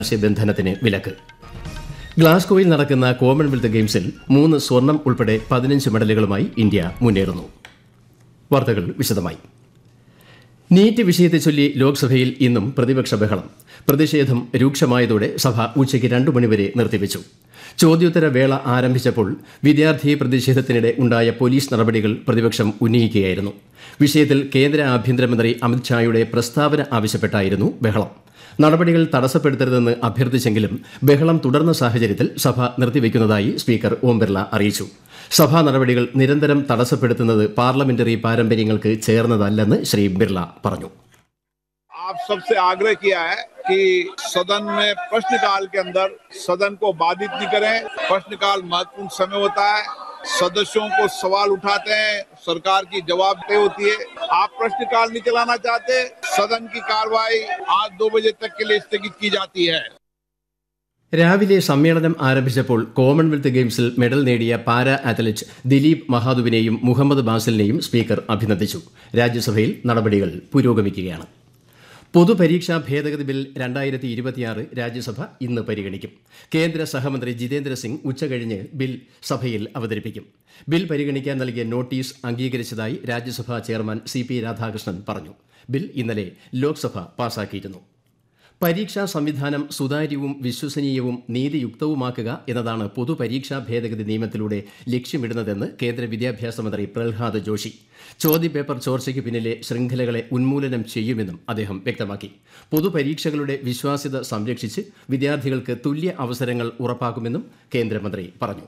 മത്സ്യബന്ധനത്തിന് വിലക്ക് ഗ്ലാസ്ഗോയിൽ നടക്കുന്ന കോമൺവെൽത്ത് ഗെയിംസിൽ മൂന്ന് സ്വർണം ഉൾപ്പെടെ പതിനഞ്ച് മെഡലുകളുമായി ഇന്ത്യ മുന്നേറുന്നു വാർത്തകൾ വിശദമായി നീറ്റ് വിഷയത്തെ ചൊല്ലി ലോക്സഭയിൽ ഇന്നും പ്രതിപക്ഷ ബഹളം പ്രതിഷേധം രൂക്ഷമായതോടെ സഭ ഉച്ചയ്ക്ക് രണ്ടു മണിവരെ നിർത്തിവെച്ചു ചോദ്യോത്തര വേള ആരംഭിച്ചപ്പോൾ വിദ്യാർത്ഥി പ്രതിഷേധത്തിനിടെ ഉണ്ടായ പോലീസ് നടപടികൾ പ്രതിപക്ഷം ഉന്നയിക്കുകയായിരുന്നു വിഷയത്തിൽ കേന്ദ്ര ആഭ്യന്തരമന്ത്രി അമിത്ഷായുടെ പ്രസ്താവന ആവശ്യപ്പെട്ടായിരുന്നു ബഹളം നടപടികൾ തടസ്സപ്പെടുത്തരുതെന്ന് അഭ്യർത്ഥിച്ചെങ്കിലും ബഹളം തുടർന്ന സാഹചര്യത്തിൽ സഭ നിർത്തിവെക്കുന്നതായി സ്പീക്കർ ഓം ബിർള അറിയിച്ചു സഭാ നടപടികൾ നിരന്തരം തടസ്സപ്പെടുത്തുന്നത് പാർലമെന്ററി പാരമ്പര്യങ്ങൾക്ക് ചേർന്നതല്ലെന്ന് ശ്രീ ബിർള പറഞ്ഞു आप सबसे आग्रह किया है कि सदन में प्रश्नकाल के अंदर सदन को बाधित नहीं करें प्रश्नकाल महत्वपूर्ण समय होता है सदस्यों को सवाल उठाते हैं सरकार की जवाबदेही होती है आप प्रश्नकाल नहीं चलाना चाहते सदन की कार्रवाई आज दो बजे तक के लिए स्थगित की जाती है രാവിലെ സമ്മേളനം ആരംഭിച്ചപ്പോൾ കോമൺവെൽത്ത് ഗെയിംസിൽ മെഡൽ നേടിയ പാരാ അത്ലറ്റ് ദിലീപ് മഹാദുവിനെയും മുഹമ്മദ് ബാസിലിനെയും സ്പീക്കർ അഭിനന്ദിച്ചു രാജ്യസഭയിൽ നടപടികൾ പുരോഗമിക്കുകയാണ് പൊതുപരീക്ഷാ ഭേദഗതി ബിൽ രണ്ടായിരത്തി ഇരുപത്തിയാറ് രാജ്യസഭ ഇന്ന് പരിഗണിക്കും കേന്ദ്ര സഹമന്ത്രി ജിതേന്ദ്ര സിംഗ് ഉച്ചകഴിഞ്ഞ് ബിൽ സഭയിൽ അവതരിപ്പിക്കും ബിൽ പരിഗണിക്കാൻ നൽകിയ നോട്ടീസ് അംഗീകരിച്ചതായി രാജ്യസഭാ ചെയർമാൻ സി പി രാധാകൃഷ്ണൻ പറഞ്ഞു ബിൽ ഇന്നലെ ലോക്സഭ പാസാക്കിയിരുന്നു പരീക്ഷാ സംവിധാനം സുതാര്യവും വിശ്വസനീയവും നീതിയുക്തവുമാക്കുക എന്നതാണ് പൊതുപരീക്ഷാ ഭേദഗതി നിയമത്തിലൂടെ ലക്ഷ്യമിടുന്നതെന്ന് കേന്ദ്ര വിദ്യാഭ്യാസ മന്ത്രി പ്രഹ്ലാദ് ജോഷി ചോദ്യപേപ്പർ ചോർച്ചയ്ക്ക് പിന്നിലെ ശൃംഖലകളെ ഉന്മൂലനം ചെയ്യുമെന്നും അദ്ദേഹം വ്യക്തമാക്കി പൊതുപരീക്ഷകളുടെ വിശ്വാസ്യത സംരക്ഷിച്ച് വിദ്യാർത്ഥികൾക്ക് തുല്യ അവസരങ്ങൾ ഉറപ്പാക്കുമെന്നും കേന്ദ്രമന്ത്രി പറഞ്ഞു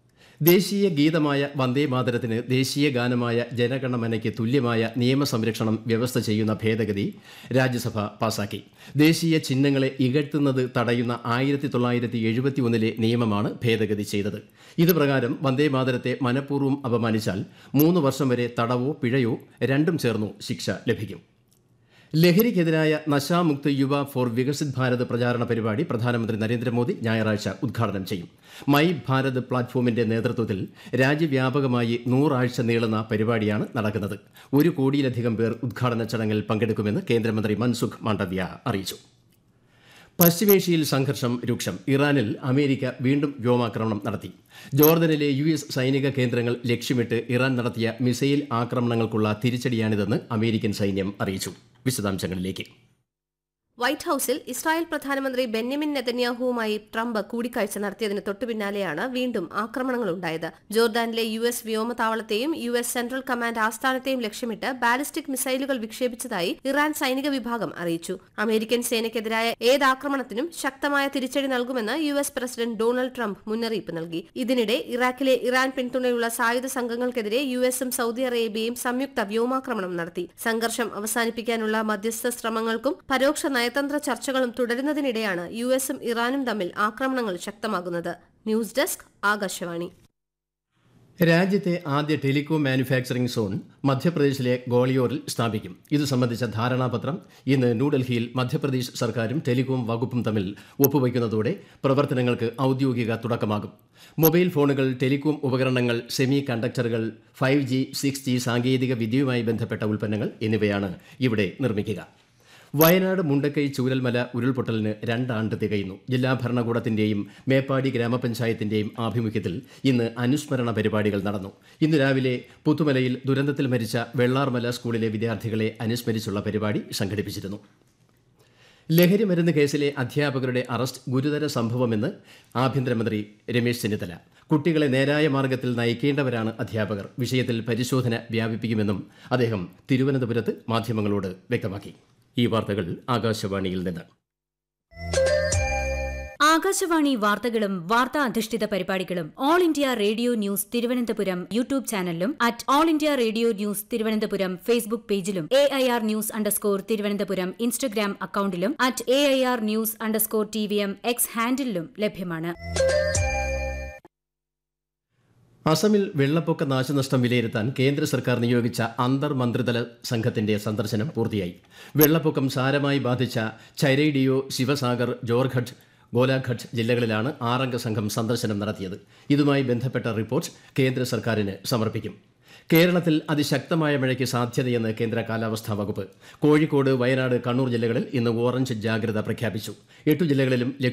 ദേശീയ ഗീതമായ വന്ദേ മാതരത്തിന് ദേശീയ ഗാനമായ ജനഗണമനയ്ക്ക് തുല്യമായ നിയമസംരക്ഷണം വ്യവസ്ഥ ചെയ്യുന്ന ഭേദഗതി രാജ്യസഭ പാസാക്കി ദേശീയ ചിഹ്നങ്ങളെ ഇകഴ്ത്തുന്നത് തടയുന്ന ആയിരത്തി തൊള്ളായിരത്തി എഴുപത്തി ഒന്നിലെ നിയമമാണ് ഭേദഗതി ചെയ്തത് ഇത് പ്രകാരം വന്ദേ മാതരത്തെ മനഃപൂർവ്വം അപമാനിച്ചാൽ മൂന്ന് വർഷം വരെ തടവോ പിഴയോ രണ്ടും ചേർന്നോ ശിക്ഷ ലഭിക്കും ലഹരിക്കെതിരായ നശാമുക്ത് യുവ ഫോർ വികസിത് ഭാരത് പ്രചാരണ പരിപാടി പ്രധാനമന്ത്രി നരേന്ദ്രമോദി ഞായറാഴ്ച ഉദ്ഘാടനം ചെയ്യും മൈ ഭാരത് പ്ലാറ്റ്ഫോമിന്റെ നേതൃത്വത്തിൽ രാജ്യവ്യാപകമായി നൂറാഴ്ച നീളുന്ന പരിപാടിയാണ് നടക്കുന്നത് ഒരു കോടിയിലധികം പേർ ഉദ്ഘാടന ചടങ്ങിൽ പങ്കെടുക്കുമെന്ന് കേന്ദ്രമന്ത്രി മൻസുഖ് മാണ്ഡവ്യ അറിയിച്ചു പശ്ചിമേഷ്യയിൽ സംഘർഷം രൂക്ഷം ഇറാനിൽ അമേരിക്ക വീണ്ടും വ്യോമാക്രമണം നടത്തി ജോർദനിലെ യു എസ് സൈനിക കേന്ദ്രങ്ങൾ ലക്ഷ്യമിട്ട് ഇറാൻ നടത്തിയ മിസൈൽ ആക്രമണങ്ങൾക്കുള്ള തിരിച്ചടിയാണിതെന്ന് അമേരിക്കൻ സൈന്യം അറിയിച്ചു വിശദാംശങ്ങളിലേക്ക് വൈറ്റ് ഹൌസിൽ ഇസ്രായേൽ പ്രധാനമന്ത്രി ബെന്യമിൻ നെതന്യാഹുവുമായി ട്രംപ് കൂടിക്കാഴ്ച നടത്തിയതിന് തൊട്ടുപിന്നാലെയാണ് വീണ്ടും ആക്രമണങ്ങൾ ഉണ്ടായത് ജോർദാനിലെ യു എസ് വ്യോമതാവളത്തെയും യു എസ് സെൻട്രൽ കമാൻഡ് ആസ്ഥാനത്തെയും ലക്ഷ്യമിട്ട് ബാലിസ്റ്റിക് മിസൈലുകൾ വിക്ഷേപിച്ചതായി ഇറാൻ സൈനിക വിഭാഗം അറിയിച്ചു അമേരിക്കൻ സേനയ്ക്കെതിരായ ഏത് ആക്രമണത്തിനും ശക്തമായ തിരിച്ചടി നൽകുമെന്ന് U S president Donald Trump മുന്നറിയിപ്പ് നൽകി ഇതിനിടെ ഇറാഖിലെ ഇറാൻ പിന്തുണയുള്ള സായുധ സംഘങ്ങൾക്കെതിരെ യു എസും സൗദി അറേബ്യയും സംയുക്ത വ്യോമാക്രമണം നടത്തി സംഘർഷം അവസാനിപ്പിക്കാനുള്ള മധ്യസ്ഥ ശ്രമങ്ങൾക്കും പരോക്ഷ നയതന്ത്ര ചർച്ചകളും തുടരുന്നതിനിടെയാണ് യു എസും ഇറാനും തമ്മിൽ ആക്രമണങ്ങൾ ശക്തമാകുന്നത് ന്യൂസ് ഡെസ്ക് ആകാശവാണി രാജ്യത്തെ ആദ്യ ടെലികോം മാനുഫാക്ചറിംഗ് സോൺ മധ്യപ്രദേശിലെ ഗോളിയോറിൽ സ്ഥാപിക്കും ഇത് സംബന്ധിച്ച ധാരണാപത്രം ഇന്ന് ന്യൂഡൽഹിയിൽ മധ്യപ്രദേശ് സർക്കാരും ടെലികോം വകുപ്പും തമ്മിൽ ഒപ്പുവയ്ക്കുന്നതോടെ പ്രവർത്തനങ്ങൾക്ക് ഔദ്യോഗിക തുടക്കമാകും മൊബൈൽ ഫോണുകൾ ടെലികോം ഉപകരണങ്ങൾ സെമി കണ്ടക്ടറുകൾ ഫൈവ് ജി സിക്സ് ജി സാങ്കേതിക വിദ്യയുമായി ബന്ധപ്പെട്ട ഉൽപ്പന്നങ്ങൾ എന്നിവയാണ് ഇവിടെ നിർമ്മിക്കുക വയനാട് മുണ്ടക്കൈ ചൂരൽമല ഉരുൾപൊട്ടലിന് രണ്ടാണ്ട് തികയുന്നു ജില്ലാ ഭരണകൂടത്തിന്റെയും മേപ്പാടി ഗ്രാമപഞ്ചായത്തിന്റെയും ആഭിമുഖ്യത്തിൽ ഇന്ന് അനുസ്മരണ പരിപാടികൾ നടന്നു ഇന്ന് രാവിലെ പുത്തുമലയിൽ ദുരന്തത്തിൽ മരിച്ച വെള്ളാർമല സ്കൂളിലെ വിദ്യാർത്ഥികളെ അനുസ്മരിച്ചുള്ള പരിപാടി സംഘടിപ്പിച്ചിരുന്നു ലഹരി മരുന്ന് കേസിലെ അധ്യാപകരുടെ അറസ്റ്റ് ഗുരുതര സംഭവമെന്ന് ആഭ്യന്തരമന്ത്രി രമേശ് ചെന്നിത്തല കുട്ടികളെ നേരായ മാർഗത്തിൽ നയിക്കേണ്ടവരാണ് അധ്യാപകർ വിഷയത്തിൽ പരിശോധന വ്യാപിപ്പിക്കുമെന്നും അദ്ദേഹം തിരുവനന്തപുരത്ത് മാധ്യമങ്ങളോട് വ്യക്തമാക്കി ഈ വാർത്തകൾ ആകാശവാണിയിൽ നിന്ന് ആകാശവാണി വാർത്തകളും വാർത്താ അധിഷ്ഠിത പരിപാടികളും all India radio news Thiruvananthapuram YouTube ചാനലിലും at all India radio news Thiruvananthapuram Facebook പേജിലും A I R news underscore Thiruvananthapuram Instagram അക്കൌണ്ടിലും at A I R news underscore T V M X ഹാൻഡിലും ലഭ്യമാണ് അസമിൽ വെള്ളപ്പൊക്ക നാശനഷ്ടം വിലയിരുത്താൻ കേന്ദ്ര സർക്കാർ നിയോഗിച്ച അന്തർ മന്ത്രിതല സംഘത്തിന്റെ സന്ദർശനം പൂർത്തിയായി വെള്ളപ്പൊക്കം സാരമായി ബാധിച്ച ചൈരൈഡിയോ ശിവസാഗർ ജോർഘട്ട് ഗോലാഘട്ട് ജില്ലകളിലാണ് ആറംഗ സംഘം സന്ദർശനം നടത്തിയത് ഇതുമായി ബന്ധപ്പെട്ട റിപ്പോർട്ട് കേന്ദ്ര സർക്കാരിന് സമർപ്പിക്കും കേരളത്തിൽ അതിശക്തമായ മഴയ്ക്ക് സാധ്യതയെന്ന് കേന്ദ്ര കാലാവസ്ഥാ വകുപ്പ് കോഴിക്കോട് വയനാട് കണ്ണൂർ ജില്ലകളിൽ ഇന്ന് ഓറഞ്ച് ജാഗ്രത പ്രഖ്യാപിച്ചു എട്ടു ജില്ലകളിലും